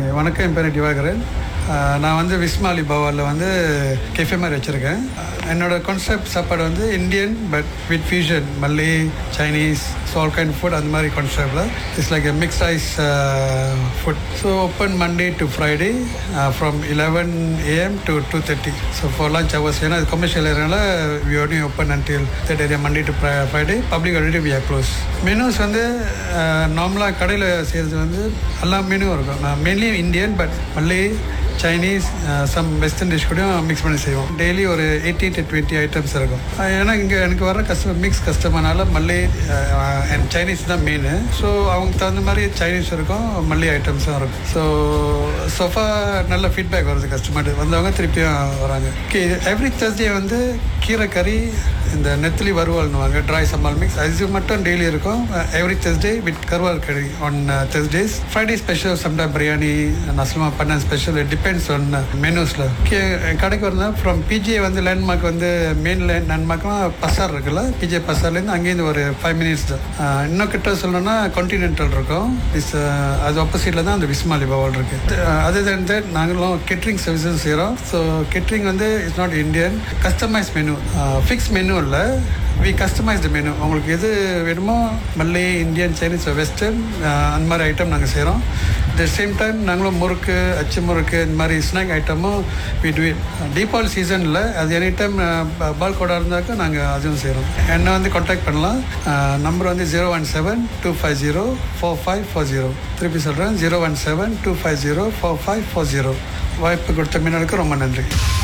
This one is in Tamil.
ஓகே வணக்கம் என் பேர் திவாகரன் ஆஹ் நான் வந்து விஸ்மாலி பவாலில் வந்து கெஃபே மாதிரி வச்சுருக்கேன் என்னோட கான்செப்ட் சாப்பாடு வந்து Indian but with fusion Malay Chinese so all kind food அந்த மாதிரி கான்செப்டில் it's like a mix ice food so open Monday to Friday from eleven AM to two thirty so for lunch hours ஏன்னா அது கமர்ஷியல் ஏரியாவில் we only open until third area Monday to Friday public already we are close menus வந்து நார்மலாக கடையில் செய்கிறது வந்து எல்லா மெனுவும் இருக்கும் mainly Indian but Malay Chinese some western dish கூட மிக்ஸ் பண்ணி செய்வோம் டெய்லி ஒரு எயிட்டி டு டுவெண்ட்டி ஐட்டம்ஸ் இருக்கும் அஹ் ஏன்னா இங்கே எனக்கு வர கஸ்டமர் மிக்ஸ் கஸ்டமர்னால மல்லி அண்ட் சைனீஸ் தான் மெயின் ஸோ அவங்க தகுந்த மாதிரி சைனீஸ் இருக்கும் மல்லி ஐட்டம்ஸும் இருக்கும் ஸோ சோஃபா நல்ல ஃபீட்பேக் வருது கஸ்டமர் வந்தவங்க திருப்பியும் வராங்க எவ்ரி Thursday வந்து கீரை கறி இந்த நெத்திலி வறுவல்னுவாங்க ட்ரை சம்பால் மிக்ஸ் அது மட்டும் டெய்லி இருக்கும் எவ்ரி Thursday வித் கருவால் கறி on Thursdays Friday special sometime biryani நஸ்லமா பண்ண ஸ்பெஷல் இட் டிபெண்ட்ஸ் ஆன் மெனூஸில் கடைக்கு வந்தால் ஃப்ரம் பிஜே வந்து லேண்ட்மார்க் வந்து மெயின் லேண்ட் லேண்ட்மார்க்லாம் பசார் இருக்குல்ல பிஜே பசார்லேருந்து அங்கேருந்து ஒரு ஃபைவ் மினிட்ஸ் தான் ஆஹ் இன்னும் கிட்ட சொல்லணும்னா கான்டினென்டல் இருக்கும் இஸ் அது ஆப்போசிட்டில் தான் அந்த விஸ்மாலி பவால் இருக்குது அதே தன் தட் நாங்களும் கெட்ரிங் சர்வீசஸ் செய்கிறோம் ஸோ கெட்ரிங் வந்து it's not Indian customise menu fix menu இல்லை வி கஸ்டமைஸ்டு மெனு உங்களுக்கு எது வேணுமோ மல்லி இந்தியன் சைனீஸ் வெஸ்டர்ன் அந்த மாதிரி ஐட்டம் நாங்கள் செய்கிறோம் த சேம் டைம் நாங்களும் முறுக்கு அச்சு முறுக்கு இந்த மாதிரி ஸ்நாக் ஐட்டமும் வி டூ இட் தீபாவளி சீசனில் அது எனி டைம் பால் கோடா இருந்தாக்கா நாங்கள் அதுவும் செய்கிறோம் என்னை வந்து காண்டாக்ட் பண்ணலாம் நம்பர் வந்து zero one seven two five zero four five four zero திருப்பி சொல்கிறேன் zero one seven two five zero four five four zero வாய்ப்பு கொடுத்த மீனருக்கு ரொம்ப நன்றி